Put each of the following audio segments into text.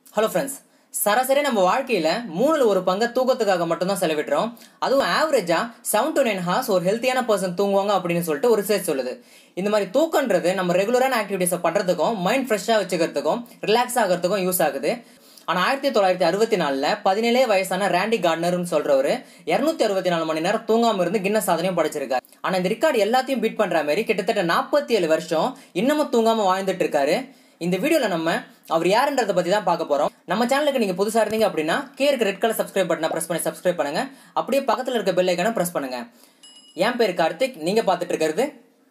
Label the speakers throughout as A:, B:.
A: hello friends சராசரி நம்ம வாழ்க்கையில மூணுல ஒரு பங்கை தூக்கத்துக்காக மட்டும்தான் செலவிடுறோம் அதுவும் ஆவரேஜா செவன் டு நைன் ஹார்ஸ் ஒரு ஹெல்த்தியான பர்சன் தூங்குவாங்க அப்படின்னு சொல்லிட்டு ஒரு ரிசர்ச் சொல்லுது இந்த மாதிரி தூக்கன்றது நம்ம ரெகுலரான ஆக்டிவிட்டிஸை பண்றதுக்கும் மைண்ட் ஃப்ரெஷ்ஷாக வச்சுக்கிறதுக்கும் ரிலாக்ஸ் ஆகிறதுக்கும் யூஸ் ஆகுது ஆனா ஆயிரத்தி தொள்ளாயிரத்தி அறுபத்தி நாலுல பதினேழே வயசான ரேண்டி கார்ட்னர்னு சொல்றவரு இருநூத்தி அறுபத்தி நாலு மணி நேரம் தூங்காம இருந்து கின்ன சாதனையும் படைச்சிருக்காரு ஆனா இந்த ரெக்கார்டு எல்லாத்தையும் பீட் பண்ற மாதிரி கிட்டத்தட்ட நாற்பத்தி ஏழு வருஷம் இன்னமும் தூங்காம வாழ்ந்துட்டு இருக்காரு இந்த வீடியோல நம்ம அவர் யாருன்றத பத்தி தான் பார்க்க போறோம் நம்ம சேனலுக்கு நீங்க புதுசா இருந்தீங்க அப்படின்னா கே இருக்க ரெட் கலர் சப்ஸ்கிரைப் பட்டனை பிரஸ் பண்ணி சப்ஸ்கிரைப் பண்ணுங்க அப்படியே பக்கத்துல இருக்க பெல் ஐக்கனை பிரஸ் பண்ணுங்க என் பேர் கார்த்திக் நீங்க பார்த்துட்டு இருக்கிறது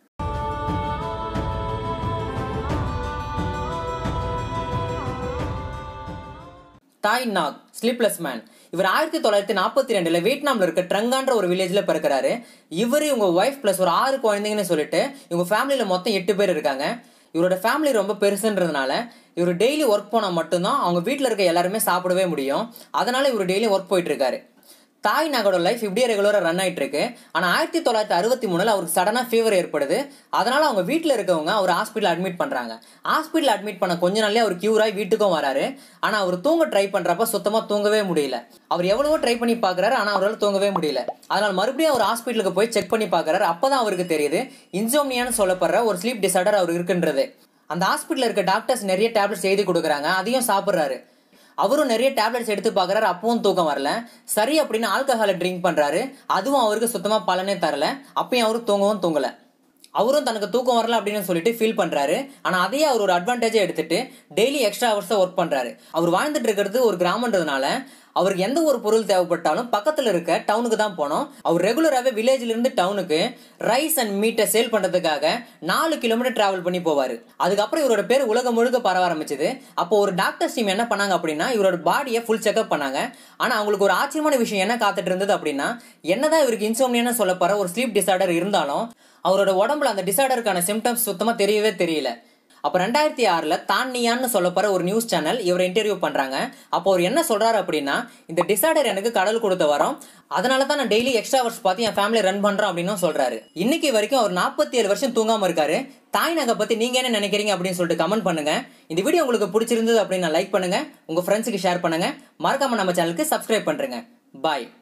A: தாய் நாக் ஸ்லீப்லெஸ் மேன் இவர் ஆயிரத்தி தொள்ளாயிரத்தி நாற்பத்தி ரெண்டுல வியட்நாம்ல இருக்க ட்ரங்கான்ற ஒரு வில்லேஜ்ல பிறக்கிறாரு இவர் இவங்க ஒய்ஃப் பிளஸ் ஒரு ஆறு குழந்தைங்கன்னு சொல்லிட்டு இவங்க ஃபேமிலியில மொத்தம் எட்டு பேர் இருக்காங்க இவரோட ஃபேமிலி ரொம்ப பெருசுன்றதுனால இவர் டெய்லி ஒர்க் போனால் மட்டும்தான் அவங்க வீட்டில் இருக்க எல்லாருமே சாப்பிடவே முடியும் அதனால இவர் டெய்லி ஒர்க் போயிட்டு இருக்காரு தாய் நாகோட லைஃப் இப்படியே ரெகுலராக ரன் ஆயிட்டு இருக்கு ஆனால் ஆயிரத்தி தொள்ளாயிரத்தி அறுபத்தி மூணுல அவருக்கு சடனாக ஃபீவர் ஏற்படுது அதனால அவங்க வீட்டில் இருக்கவங்க அவர் ஹாஸ்பிட்டல் அட்மிட் பண்ணுறாங்க ஹாஸ்பிட்டல் அட்மிட் பண்ண கொஞ்ச நாள்லயே அவர் கியூர் ஆகி வீட்டுக்கும் வராரு ஆனால் அவர் தூங்க ட்ரை பண்ணுறப்ப சுத்தமாக தூங்கவே முடியல அவர் எவ்வளவோ ட்ரை பண்ணி பார்க்குறாரு ஆனால் அவரால் தூங்கவே முடியல அதனால மறுபடியும் அவர் ஹாஸ்பிட்டலுக்கு போய் செக் பண்ணி பார்க்குறாரு அப்பதான் அவருக்கு தெரியுது இன்சோம்னியான்னு சொல்லப்படுற ஒரு ஸ்லீப் டிசார்டர் அவர் இருக்குன்றது அந்த ஹாஸ்பிட்டலில் இருக்க டாக்டர்ஸ் நிறைய டேப்லெட்ஸ் எழுதி கொடுக்குறாங்க அதையும் சாப்பிட்றாரு அவரும் நிறைய டேப்லெட்ஸ் எடுத்து பார்க்குறாரு அப்பவும் தூக்கம் வரல சரி அப்படின்னு ஆல்கஹாலை ட்ரிங்க் பண்ணுறாரு அதுவும் அவருக்கு சுத்தமாக பலனே தரல அப்பயும் அவரு தூங்கவும் தூங்கலை அவரும் தனக்கு தூக்கம் வரல அப்படின்னு சொல்லிட்டு ஃபீல் பண்றாரு ஆனா அதையே அவர் ஒரு அட்வான்டேஜா எடுத்துட்டு டெய்லி எக்ஸ்ட்ரா ஹவர்ஸ் ஒர்க் பண்றாரு அவர் வாழ்ந்துட்டு இருக்கிறது ஒரு கிராமன்றதுனால அவருக்கு எந்த ஒரு பொருள் தேவைப்பட்டாலும் பக்கத்துல இருக்க டவுனுக்கு தான் போனோம் அவர் ரெகுலராகவே வில்லேஜ்ல இருந்து டவுனுக்கு ரைஸ் அண்ட் மீட்டை சேல் பண்றதுக்காக நாலு கிலோமீட்டர் டிராவல் பண்ணி போவாரு அதுக்கப்புறம் இவரோட பேர் உலகம் முழுக்க பரவ ஆரம்பிச்சது அப்போ ஒரு டாக்டர்ஸ் டீம் என்ன பண்ணாங்க அப்படின்னா இவரோட பாடியை ஃபுல் செக்அப் பண்ணாங்க ஆனா அவங்களுக்கு ஒரு ஆச்சரியமான விஷயம் என்ன காத்துட்டு இருந்தது அப்படின்னா என்னதான் இவருக்கு இன்சோம்னியான்னு சொல்லப்படுற ஒரு ஸ்லீப் டிசார்டர் இருந்தாலும் அவரோட உடம்புல அந்த டிசார்டருக்கான சிம்டம்ஸ் சுத்தமா தெரியவே தெரியல அப்போ ரெண்டாயிரத்தி ஆறில் தான்னியான்னு சொல்லப்படுற ஒரு நியூஸ் சேனல் இவரை இன்டர்வியூ பண்ணுறாங்க அப்போ அவர் என்ன சொல்கிறாரு அப்படின்னா இந்த டிசார்டர் எனக்கு கடல் கொடுத்த வரோம் அதனால தான் நான் டெய்லி எக்ஸ்ட்ரா ஹவர்ஸ் பார்த்து என் ஃபேமிலி ரன் பண்ணுறோம் அப்படின்னு சொல்கிறாரு இன்னைக்கு வரைக்கும் அவர் நாற்பத்தி ஏழு வருஷம் தூங்காமல் இருக்காரு தாய் நகை பற்றி நீங்கள் என்ன நினைக்கிறீங்க அப்படின்னு சொல்லிட்டு கமெண்ட் பண்ணுங்க இந்த வீடியோ உங்களுக்கு பிடிச்சிருந்தது அப்படின்னு லைக் பண்ணுங்க உங்கள் ஃப்ரெண்ட்ஸுக்கு ஷேர் பண்ணுங்க மறக்காம நம்ம சேனலுக்கு சப்ஸ்கிரைப் பண்ணுறேங்க பாய்